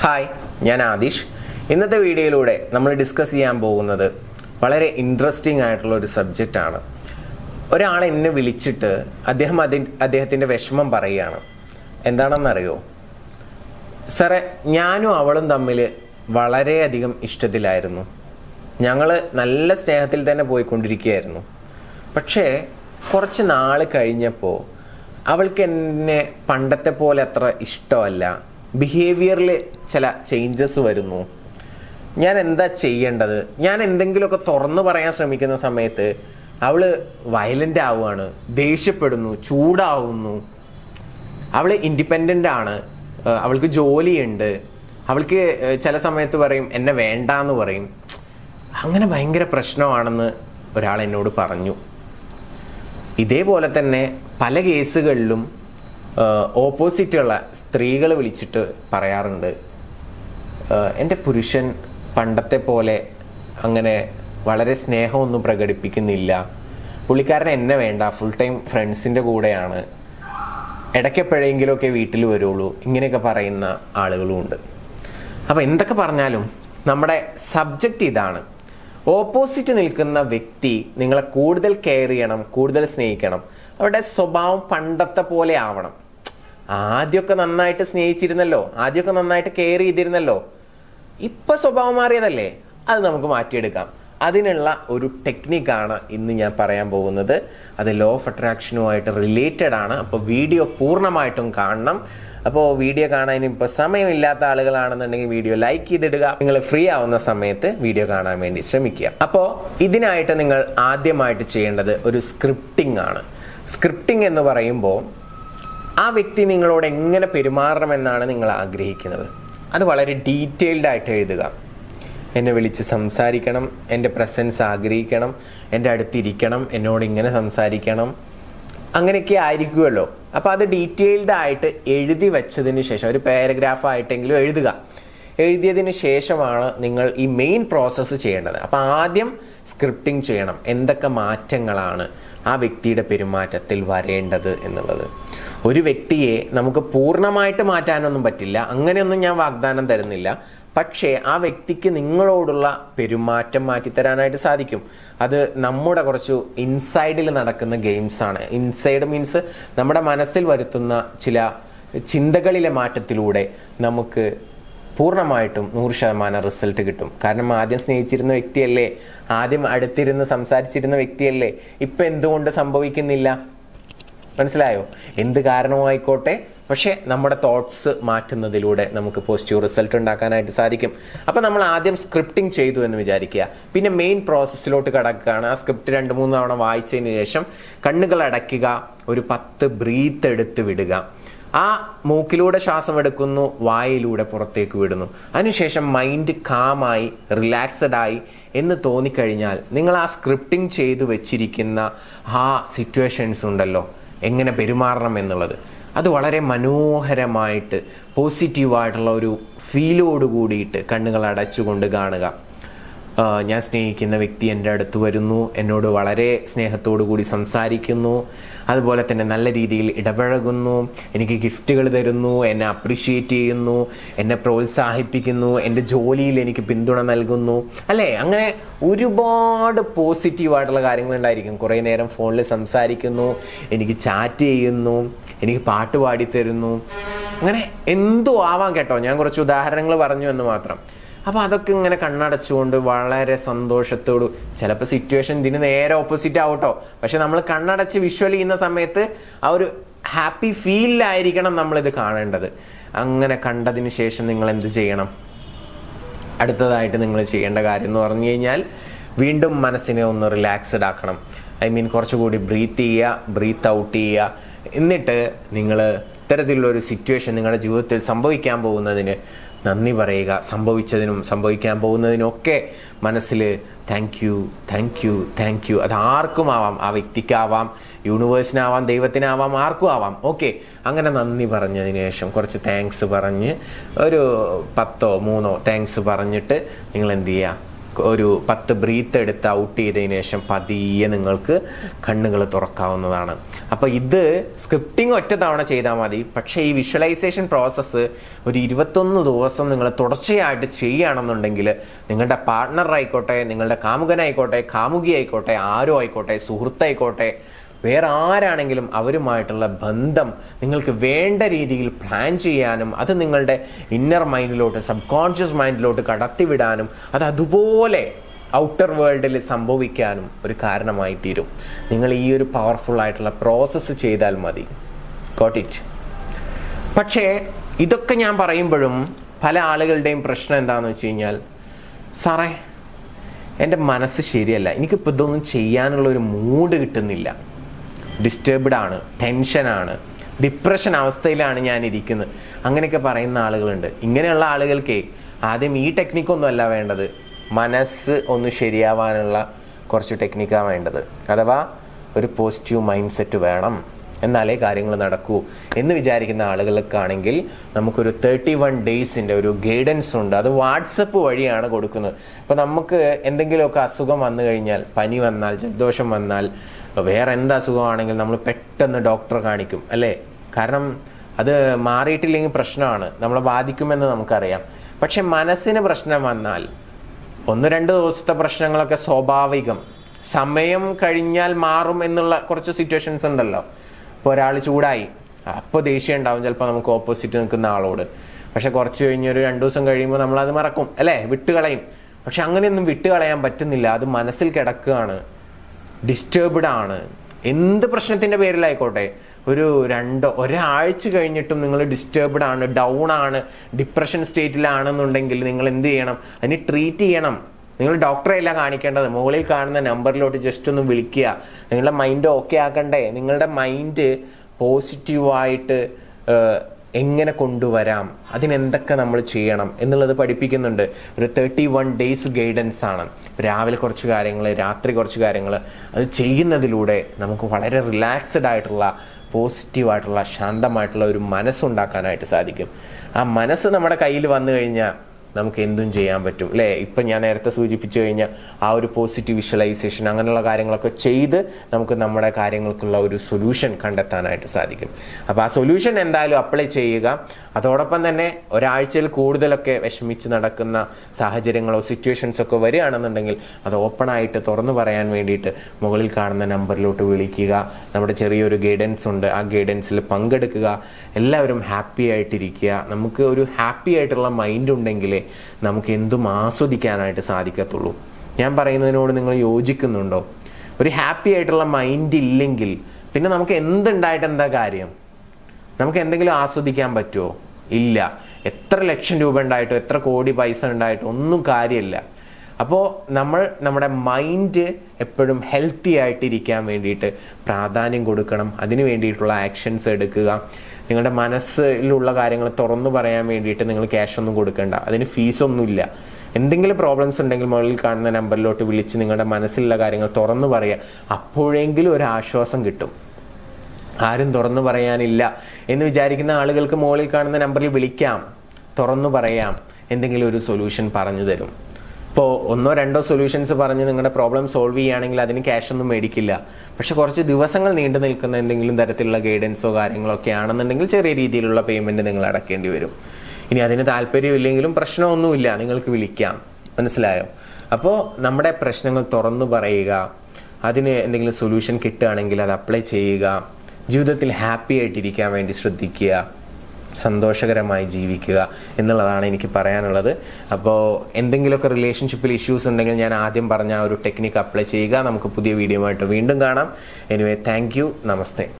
hi ഞാൻ ആദിഷ് ഇന്നത്തെ വീഡിയോയിലൂടെ നമ്മൾ ഡിസ്കസ് ചെയ്യാൻ പോകുന്നത് വളരെ ഇൻട്രസ്റ്റിംഗ് ആയിട്ടുള്ള ഒരു സബ്ജക്റ്റ് ആണ് ഒരാൾ എന്നെ വിളിച്ചിട്ട് അദ്ദേഹം അതി അദ്ദേഹത്തിന്റെ വിഷമം പറയുകയാണ് എന്താണെന്നറിയോ സാറേ ഞാനും അവളും തമ്മിൽ വളരെയധികം ഇഷ്ടത്തിലായിരുന്നു ഞങ്ങൾ നല്ല സ്നേഹത്തിൽ തന്നെ പോയിക്കൊണ്ടിരിക്കുകയായിരുന്നു പക്ഷേ കുറച്ച് നാൾ കഴിഞ്ഞപ്പോൾ അവൾക്ക് എന്നെ പണ്ടത്തെ പോലെ അത്ര ഇഷ്ടമല്ല ബിഹേവിയറിൽ ചില ചേഞ്ചസ് വരുന്നു ഞാൻ എന്താ ചെയ്യേണ്ടത് ഞാൻ എന്തെങ്കിലുമൊക്കെ തുറന്നു പറയാൻ ശ്രമിക്കുന്ന സമയത്ത് അവള് വയലന്റ് ആവുകയാണ് ദേഷ്യപ്പെടുന്നു ചൂടാവുന്നു അവള് ഇൻഡിപെൻഡന്റ് ആണ് ഏഹ് അവൾക്ക് ജോലിയുണ്ട് അവൾക്ക് ഏഹ് ചില സമയത്ത് പറയും എന്നെ വേണ്ടാന്ന് പറയും അങ്ങനെ ഭയങ്കര പ്രശ്നമാണെന്ന് ഒരാൾ എന്നോട് പറഞ്ഞു ഇതേപോലെ തന്നെ പല കേസുകളിലും ഓപ്പോസിറ്റുള്ള സ്ത്രീകൾ വിളിച്ചിട്ട് പറയാറുണ്ട് ഏഹ് എൻ്റെ പുരുഷൻ പണ്ടത്തെ പോലെ അങ്ങനെ വളരെ സ്നേഹമൊന്നും പ്രകടിപ്പിക്കുന്നില്ല പുള്ളിക്കാരൻ എന്നെ വേണ്ട ഫുൾ ടൈം ഫ്രണ്ട്സിൻ്റെ കൂടെയാണ് ഇടയ്ക്കെപ്പോഴെങ്കിലുമൊക്കെ വീട്ടിൽ വരുള്ളൂ ഇങ്ങനെയൊക്കെ പറയുന്ന ആളുകളും ഉണ്ട് അപ്പോൾ എന്തൊക്കെ പറഞ്ഞാലും നമ്മുടെ സബ്ജക്റ്റ് ഇതാണ് ഓപ്പോസിറ്റ് നിൽക്കുന്ന വ്യക്തി നിങ്ങളെ കൂടുതൽ കെയർ ചെയ്യണം കൂടുതൽ സ്നേഹിക്കണം അവരുടെ സ്വഭാവം പണ്ടത്തെ പോലെ ആവണം ആദ്യമൊക്കെ നന്നായിട്ട് സ്നേഹിച്ചിരുന്നല്ലോ ആദ്യമൊക്കെ നന്നായിട്ട് കെയർ ചെയ്തിരുന്നല്ലോ ഇപ്പൊ സ്വഭാവം മാറിയതല്ലേ അത് നമുക്ക് മാറ്റിയെടുക്കാം അതിനുള്ള ഒരു ടെക്നിക്കാണ് ഇന്ന് ഞാൻ പറയാൻ പോകുന്നത് അത് ലോ ഓഫ് അട്രാക്ഷനുമായിട്ട് റിലേറ്റഡ് ആണ് അപ്പോൾ വീഡിയോ പൂർണ്ണമായിട്ടും കാണണം അപ്പോൾ വീഡിയോ കാണാൻ ഇപ്പോൾ സമയമില്ലാത്ത ആളുകളാണെന്നുണ്ടെങ്കിൽ വീഡിയോ ലൈക്ക് ചെയ്തിടുക നിങ്ങൾ ഫ്രീ ആവുന്ന സമയത്ത് വീഡിയോ കാണാൻ വേണ്ടി ശ്രമിക്കുക അപ്പോൾ ഇതിനായിട്ട് നിങ്ങൾ ആദ്യമായിട്ട് ചെയ്യേണ്ടത് ഒരു സ്ക്രിപ്റ്റിംഗ് ആണ് സ്ക്രിപ്റ്റിംഗ് എന്ന് പറയുമ്പോൾ ആ വ്യക്തി നിങ്ങളോട് എങ്ങനെ പെരുമാറണമെന്നാണ് നിങ്ങൾ ആഗ്രഹിക്കുന്നത് അത് വളരെ ഡീറ്റെയിൽഡ് ആയിട്ട് എഴുതുക എന്നെ വിളിച്ച് സംസാരിക്കണം എൻ്റെ പ്രസൻസ് ആഗ്രഹിക്കണം എൻ്റെ അടുത്തിരിക്കണം എന്നോട് ഇങ്ങനെ സംസാരിക്കണം അങ്ങനെയൊക്കെ ആയിരിക്കുമല്ലോ അപ്പോൾ അത് ഡീറ്റെയിൽഡ് ആയിട്ട് എഴുതി വെച്ചതിന് ശേഷം ഒരു പാരഗ്രാഫ് ആയിട്ടെങ്കിലും എഴുതുക എഴുതിയതിന് ശേഷമാണ് നിങ്ങൾ ഈ മെയിൻ പ്രോസസ്സ് ചെയ്യേണ്ടത് അപ്പോൾ ആദ്യം സ്ക്രിപ്റ്റിംഗ് ചെയ്യണം എന്തൊക്കെ മാറ്റങ്ങളാണ് ആ വ്യക്തിയുടെ പെരുമാറ്റത്തിൽ വരേണ്ടത് എന്നുള്ളത് ഒരു വ്യക്തിയെ നമുക്ക് പൂർണ്ണമായിട്ട് മാറ്റാനൊന്നും പറ്റില്ല അങ്ങനെയൊന്നും ഞാൻ വാഗ്ദാനം തരുന്നില്ല പക്ഷേ ആ വ്യക്തിക്ക് നിങ്ങളോടുള്ള പെരുമാറ്റം മാറ്റിത്തരാനായിട്ട് സാധിക്കും അത് നമ്മുടെ കുറച്ചു ഇൻസൈഡിൽ നടക്കുന്ന ഗെയിംസ് ആണ് ഇൻസൈഡ് മീൻസ് നമ്മുടെ മനസ്സിൽ വരുത്തുന്ന ചില ചിന്തകളിലെ മാറ്റത്തിലൂടെ നമുക്ക് പൂർണ്ണമായിട്ടും നൂറ് ശതമാനം റിസൾട്ട് കിട്ടും കാരണം ആദ്യം സ്നേഹിച്ചിരുന്ന വ്യക്തിയല്ലേ ആദ്യം അടുത്തിരുന്ന് സംസാരിച്ചിരുന്ന വ്യക്തിയല്ലേ ഇപ്പൊ എന്തുകൊണ്ട് സംഭവിക്കുന്നില്ല മനസ്സിലായോ എന്ത് കാരണമായിക്കോട്ടെ പക്ഷേ നമ്മുടെ തോട്ട്സ് മാറ്റുന്നതിലൂടെ നമുക്ക് പോസിറ്റീവ് റിസൾട്ട് ഉണ്ടാക്കാനായിട്ട് സാധിക്കും അപ്പൊ നമ്മൾ ആദ്യം സ്ക്രിപ്റ്റിംഗ് ചെയ്തു എന്ന് വിചാരിക്കുക പിന്നെ മെയിൻ പ്രോസസ്സിലോട്ട് കടക്കുകയാണ് ആ സ്ക്രിപ്റ്റ് രണ്ട് മൂന്ന് തവണ വായിച്ചതിന് ശേഷം കണ്ണുകൾ അടയ്ക്കുക ഒരു പത്ത് ബ്രീത്ത് എടുത്ത് വിടുക ആ മൂക്കിലൂടെ ശ്വാസം എടുക്കുന്നു വായിലൂടെ പുറത്തേക്ക് വിടുന്നു അതിനുശേഷം മൈൻഡ് കാമായി റിലാക്സഡ് ആയി എന്ന് തോന്നിക്കഴിഞ്ഞാൽ നിങ്ങൾ ആ സ്ക്രിപ്റ്റിംഗ് ചെയ്തു വെച്ചിരിക്കുന്ന ആ സിറ്റുവേഷൻസ് ഉണ്ടല്ലോ എങ്ങനെ പെരുമാറണം എന്നുള്ളത് അത് വളരെ മനോഹരമായിട്ട് പോസിറ്റീവായിട്ടുള്ള ഒരു ഫീലോട് കൂടിയിട്ട് കണ്ണുകൾ അടച്ചുകൊണ്ട് കാണുക ആ, ഞാൻ സ്നേഹിക്കുന്ന വ്യക്തി എൻ്റെ അടുത്ത് വരുന്നു എന്നോട് വളരെ സ്നേഹത്തോടു കൂടി സംസാരിക്കുന്നു അതുപോലെ തന്നെ നല്ല രീതിയിൽ ഇടപഴകുന്നു എനിക്ക് ഗിഫ്റ്റുകൾ തരുന്നു എന്നെ അപ്രിഷ്യേറ്റ് ചെയ്യുന്നു എന്നെ പ്രോത്സാഹിപ്പിക്കുന്നു എൻ്റെ ജോലിയിൽ എനിക്ക് പിന്തുണ നൽകുന്നു അല്ലേ അങ്ങനെ ഒരുപാട് പോസിറ്റീവായിട്ടുള്ള കാര്യങ്ങൾ ഉണ്ടായിരിക്കും കുറേ നേരം ഫോണിൽ സംസാരിക്കുന്നു എനിക്ക് ചാറ്റ് ചെയ്യുന്നു എനിക്ക് പാട്ട് പാടിത്തരുന്നു അങ്ങനെ എന്തോ ആവാം കേട്ടോ ഞാൻ കുറച്ച് ഉദാഹരണങ്ങൾ പറഞ്ഞു എന്ന് മാത്രം അപ്പൊ അതൊക്കെ ഇങ്ങനെ കണ്ണടച്ചുകൊണ്ട് വളരെ സന്തോഷത്തോട് ചിലപ്പോൾ സിറ്റുവേഷൻ ഇതിന് നേരെ ഓപ്പോസിറ്റ് ആവട്ടോ പക്ഷെ നമ്മൾ കണ്ണടച്ച് വിഷ്വൽ ചെയ്യുന്ന സമയത്ത് ആ ഒരു ഹാപ്പി ഫീലിലായിരിക്കണം നമ്മൾ ഇത് കാണേണ്ടത് അങ്ങനെ കണ്ടതിന് ശേഷം നിങ്ങൾ എന്ത് ചെയ്യണം അടുത്തതായിട്ട് നിങ്ങൾ ചെയ്യേണ്ട കാര്യം എന്ന് പറഞ്ഞു കഴിഞ്ഞാൽ വീണ്ടും മനസ്സിനെ ഒന്ന് റിലാക്സ്ഡ് ആക്കണം ഐ മീൻ കുറച്ചുകൂടി ബ്രീത്ത് ചെയ്യുക ബ്രീത്ത് ഔട്ട് ചെയ്യുക എന്നിട്ട് നിങ്ങൾ ഇത്തരത്തിലുള്ള ഒരു സിറ്റുവേഷൻ നിങ്ങളുടെ ജീവിതത്തിൽ സംഭവിക്കാൻ പോകുന്നതിന് നന്ദി പറയുക സംഭവിച്ചതിനും സംഭവിക്കാൻ പോകുന്നതിനും ഒക്കെ മനസ്സിൽ thank you thank you thank you അത് ആർക്കും ആവാം ആ വ്യക്തിക്കാവാം യൂണിവേഴ്സിനാവാം ദൈവത്തിനാവാം ആർക്കും ആവാം ഓക്കെ അങ്ങനെ നന്ദി പറഞ്ഞതിന് ശേഷം കുറച്ച് താങ്ക്സ് പറഞ്ഞ് ഒരു പത്തോ മൂന്നോ താങ്ക്സ് പറഞ്ഞിട്ട് നിങ്ങൾ എന്ത് ചെയ്യുക ഒരു പത്ത് ബ്രീത്ത് എടുത്ത് ഔട്ട് ചെയ്തതിന് ശേഷം പതിയെ നിങ്ങൾക്ക് കണ്ണുകൾ തുറക്കാവുന്നതാണ് അപ്പോൾ ഇത് സ്ക്രിപ്റ്റിംഗ് ഒറ്റ തവണ ചെയ്താൽ മതി പക്ഷേ ഈ വിഷ്വലൈസേഷൻ പ്രോസസ്സ് ഒരു ഇരുപത്തൊന്ന് ദിവസം നിങ്ങൾ തുടർച്ചയായിട്ട് ചെയ്യുകയാണെന്നുണ്ടെങ്കിൽ നിങ്ങളുടെ പാർട്ട്ണർ ആയിക്കോട്ടെ നിങ്ങളുടെ കാമുകനായിക്കോട്ടെ കാമുകി ആയിക്കോട്ടെ ആരോ ആയിക്കോട്ടെ സുഹൃത്തായിക്കോട്ടെ വേറെ ആരാണെങ്കിലും അവരുമായിട്ടുള്ള ബന്ധം നിങ്ങൾക്ക് വേണ്ട രീതിയിൽ പ്ലാൻ ചെയ്യാനും അത് നിങ്ങളുടെ ഇന്നർ മൈൻഡിലോട്ട് സബ് കോൺഷ്യസ് മൈൻഡിലോട്ട് കടത്തിവിടാനും അത് അതുപോലെ ഔട്ടർ വേൾഡിൽ സംഭവിക്കാനും ഒരു കാരണമായി തീരും നിങ്ങൾ ഈ ഒരു പവർഫുൾ ആയിട്ടുള്ള പ്രോസസ്സ് ചെയ്താൽ മതി ഗോട്ട് ഇറ്റ് പക്ഷേ ഇതൊക്കെ ഞാൻ പറയുമ്പോഴും പല ആളുകളുടെയും പ്രശ്നം എന്താണെന്ന് വെച്ച് കഴിഞ്ഞാൽ സാറേ എൻ്റെ മനസ്സ് ശരിയല്ല എനിക്കിപ്പോൾ ഇതൊന്നും ചെയ്യാനുള്ള ഒരു മൂഡ് കിട്ടുന്നില്ല ഡിസ്റ്റർബ്ഡ് ആണ് ടെൻഷനാണ് ഡിപ്രഷൻ അവസ്ഥയിലാണ് ഞാൻ ഇരിക്കുന്നത് അങ്ങനെയൊക്കെ പറയുന്ന ആളുകളുണ്ട് ഇങ്ങനെയുള്ള ആളുകൾക്ക് ആദ്യം ഈ ടെക്നിക്കൊന്നും അല്ല വേണ്ടത് മനസ്സ് ഒന്ന് ശരിയാവാനുള്ള കുറച്ച് ടെക്നിക്കാണ് വേണ്ടത് അഥവാ ഒരു പോസിറ്റീവ് മൈൻഡ് സെറ്റ് വേണം എന്നാലേ കാര്യങ്ങൾ നടക്കൂ എന്ന് വിചാരിക്കുന്ന ആളുകൾക്കാണെങ്കിൽ നമുക്കൊരു തേർട്ടി വൺ ഡേയ്സിൻ്റെ ഒരു ഗൈഡൻസ് ഉണ്ട് അത് വാട്സപ്പ് വഴിയാണ് കൊടുക്കുന്നത് ഇപ്പോൾ നമുക്ക് എന്തെങ്കിലുമൊക്കെ അസുഖം വന്നു കഴിഞ്ഞാൽ പനി വന്നാൽ ജലദോഷം വന്നാൽ വേറെ എന്ത് അസുഖമാണെങ്കിൽ നമ്മൾ പെട്ടെന്ന് ഡോക്ടറെ കാണിക്കും അല്ലേ കാരണം അത് മാറിയിട്ടില്ലെങ്കിൽ പ്രശ്നമാണ് നമ്മളെ ബാധിക്കുമെന്ന് നമുക്കറിയാം പക്ഷെ മനസ്സിന് പ്രശ്നം വന്നാൽ ഒന്ന് രണ്ട് ദിവസത്തെ പ്രശ്നങ്ങളൊക്കെ സ്വാഭാവികം സമയം കഴിഞ്ഞാൽ മാറും എന്നുള്ള കുറച്ച് സിറ്റുവേഷൻസ് ഉണ്ടല്ലോ ഇപ്പോൾ ഒരാൾ ചൂടായി അപ്പോൾ ദേഷ്യം ഉണ്ടാവും ചിലപ്പോൾ നമുക്ക് ഓപ്പോസിറ്റ് നിൽക്കുന്ന ആളോട് പക്ഷെ കുറച്ച് കഴിഞ്ഞ് ഒരു രണ്ടു ദിവസം കഴിയുമ്പോൾ നമ്മൾ അത് മറക്കും അല്ലേ വിട്ടുകളയും പക്ഷെ അങ്ങനെയൊന്നും വിട്ടുകളയാൻ പറ്റുന്നില്ല അത് മനസ്സിൽ കിടക്കുകയാണ് ഡിസ്റ്റർബ്ഡ് ആണ് എന്ത് പ്രശ്നത്തിന്റെ പേരിലായിക്കോട്ടെ ഒരു രണ്ടോ ഒരാഴ്ച കഴിഞ്ഞിട്ടും നിങ്ങൾ ഡിസ്റ്റർബ്ഡ് ആണ് ഡൗൺ ആണ് ഡിപ്രഷൻ സ്റ്റേറ്റിലാണെന്നുണ്ടെങ്കിൽ നിങ്ങൾ എന്ത് ചെയ്യണം അതിന് ട്രീറ്റ് ചെയ്യണം നിങ്ങൾ ഡോക്ടറെ അല്ല കാണിക്കേണ്ടത് മുകളിൽ കാണുന്ന നമ്പറിലോട്ട് ജസ്റ്റ് ഒന്ന് വിളിക്കുക നിങ്ങളുടെ മൈൻഡ് ഓക്കെ ആക്കണ്ടേ നിങ്ങളുടെ മൈൻഡ് പോസിറ്റീവായിട്ട് എങ്ങനെ കൊണ്ടുവരാം അതിനെന്തൊക്കെ നമ്മൾ ചെയ്യണം എന്നുള്ളത് പഠിപ്പിക്കുന്നുണ്ട് ഒരു തേർട്ടി വൺ ഡേയ്സ് ഗൈഡൻസ് ആണ് രാവിലെ കുറച്ച് കാര്യങ്ങൾ രാത്രി കുറച്ച് കാര്യങ്ങൾ അത് ചെയ്യുന്നതിലൂടെ നമുക്ക് വളരെ റിലാക്സ്ഡ് ആയിട്ടുള്ള പോസിറ്റീവായിട്ടുള്ള ശാന്തമായിട്ടുള്ള ഒരു മനസ്സുണ്ടാക്കാനായിട്ട് സാധിക്കും ആ മനസ്സ് നമ്മുടെ കയ്യിൽ വന്നു കഴിഞ്ഞാൽ നമുക്ക് എന്തും ചെയ്യാൻ പറ്റും അല്ലേ ഇപ്പം ഞാൻ നേരത്തെ സൂചിപ്പിച്ചു കഴിഞ്ഞാൽ ആ ഒരു പോസിറ്റീവ് വിഷ്വലൈസേഷൻ അങ്ങനെയുള്ള കാര്യങ്ങളൊക്കെ ചെയ്ത് നമുക്ക് നമ്മുടെ കാര്യങ്ങൾക്കുള്ള ഒരു സൊല്യൂഷൻ കണ്ടെത്താനായിട്ട് സാധിക്കും അപ്പോൾ ആ സൊല്യൂഷൻ എന്തായാലും അപ്ലൈ ചെയ്യുക അതോടൊപ്പം തന്നെ ഒരാഴ്ചയിൽ കൂടുതലൊക്കെ വിഷമിച്ച് നടക്കുന്ന സാഹചര്യങ്ങളോ സിറ്റുവേഷൻസ് ഒക്കെ വരികയാണെന്നുണ്ടെങ്കിൽ അത് ഓപ്പൺ ആയിട്ട് തുറന്നു പറയാൻ വേണ്ടിയിട്ട് മുകളിൽ കാണുന്ന നമ്പറിലോട്ട് വിളിക്കുക നമ്മുടെ ചെറിയൊരു ഗൈഡൻസ് ഉണ്ട് ആ ഗൈഡൻസിൽ പങ്കെടുക്കുക എല്ലാവരും ഹാപ്പി ആയിട്ടിരിക്കുക നമുക്ക് ഒരു ഹാപ്പി ആയിട്ടുള്ള മൈൻഡ് ഉണ്ടെങ്കിലേ നമുക്ക് എന്തും ആസ്വദിക്കാനായിട്ട് സാധിക്കത്തുള്ളൂ ഞാൻ പറയുന്നതിനോട് നിങ്ങൾ യോജിക്കുന്നുണ്ടോ ഒരു ഹാപ്പി ആയിട്ടുള്ള മൈൻഡ് ഇല്ലെങ്കിൽ പിന്നെ നമുക്ക് എന്തുണ്ടായിട്ട് എന്താ കാര്യം നമുക്ക് എന്തെങ്കിലും ആസ്വദിക്കാൻ പറ്റുമോ ഇല്ല എത്ര ലക്ഷം രൂപ ഉണ്ടായിട്ടോ എത്ര കോടി പൈസ ഉണ്ടായിട്ടോ ഒന്നും കാര്യമില്ല അപ്പോൾ നമ്മൾ നമ്മുടെ മൈൻഡ് എപ്പോഴും ഹെൽത്തി ആയിട്ടിരിക്കാൻ വേണ്ടിയിട്ട് പ്രാധാന്യം കൊടുക്കണം അതിന് വേണ്ടിയിട്ടുള്ള ആക്ഷൻസ് എടുക്കുക നിങ്ങളുടെ മനസ്സിലുള്ള കാര്യങ്ങൾ തുറന്നു പറയാൻ വേണ്ടിയിട്ട് നിങ്ങൾ ക്യാഷ് ഒന്നും കൊടുക്കേണ്ട അതിന് ഫീസൊന്നുമില്ല എന്തെങ്കിലും പ്രോബ്ലംസ് ഉണ്ടെങ്കിൽ മുകളിൽ കാണുന്ന നമ്പറിലോട്ട് വിളിച്ച് നിങ്ങളുടെ മനസ്സിലുള്ള കാര്യങ്ങൾ തുറന്നു പറയുക അപ്പോഴെങ്കിലും ഒരു ആശ്വാസം കിട്ടും ആരും തുറന്നു പറയാനില്ല എന്ന് വിചാരിക്കുന്ന ആളുകൾക്ക് മുകളിൽ കാണുന്ന നമ്പറിൽ വിളിക്കാം തുറന്നു പറയാം എന്തെങ്കിലും ഒരു സൊല്യൂഷൻ പറഞ്ഞു തരും ഇപ്പോൾ ഒന്നോ രണ്ടോ സൊല്യൂഷൻസ് പറഞ്ഞ് നിങ്ങളുടെ പ്രോബ്ലം സോൾവ് ചെയ്യുകയാണെങ്കിൽ അതിന് ക്യാഷ് ഒന്നും മേടിക്കില്ല പക്ഷെ കുറച്ച് ദിവസങ്ങൾ നീണ്ടു നിൽക്കുന്ന എന്തെങ്കിലും തരത്തിലുള്ള ഗൈഡൻസോ കാര്യങ്ങളോ ഒക്കെ ആണെന്നുണ്ടെങ്കിൽ ചെറിയ രീതിയിലുള്ള പേയ്മെന്റ് നിങ്ങൾ അടക്കേണ്ടി വരും ഇനി അതിന് താല്പര്യമില്ലെങ്കിലും പ്രശ്നമൊന്നുമില്ല നിങ്ങൾക്ക് വിളിക്കാം മനസ്സിലായോ അപ്പോൾ നമ്മുടെ പ്രശ്നങ്ങൾ തുറന്നു പറയുക അതിന് എന്തെങ്കിലും സൊല്യൂഷൻ കിട്ടുകയാണെങ്കിൽ അത് അപ്ലൈ ചെയ്യുക ജീവിതത്തിൽ ഹാപ്പി ആയിട്ടിരിക്കാൻ വേണ്ടി ശ്രദ്ധിക്കുക സന്തോഷകരമായി ജീവിക്കുക എന്നുള്ളതാണ് എനിക്ക് പറയാനുള്ളത് അപ്പോൾ എന്തെങ്കിലുമൊക്കെ റിലേഷൻഷിപ്പിൽ ഇഷ്യൂസ് ഉണ്ടെങ്കിൽ ഞാൻ ആദ്യം പറഞ്ഞ ആ ഒരു ടെക്നിക്ക് അപ്ലൈ ചെയ്യുക നമുക്ക് പുതിയ വീഡിയോ ആയിട്ട് വീണ്ടും കാണാം എനിവേ താങ്ക് നമസ്തേ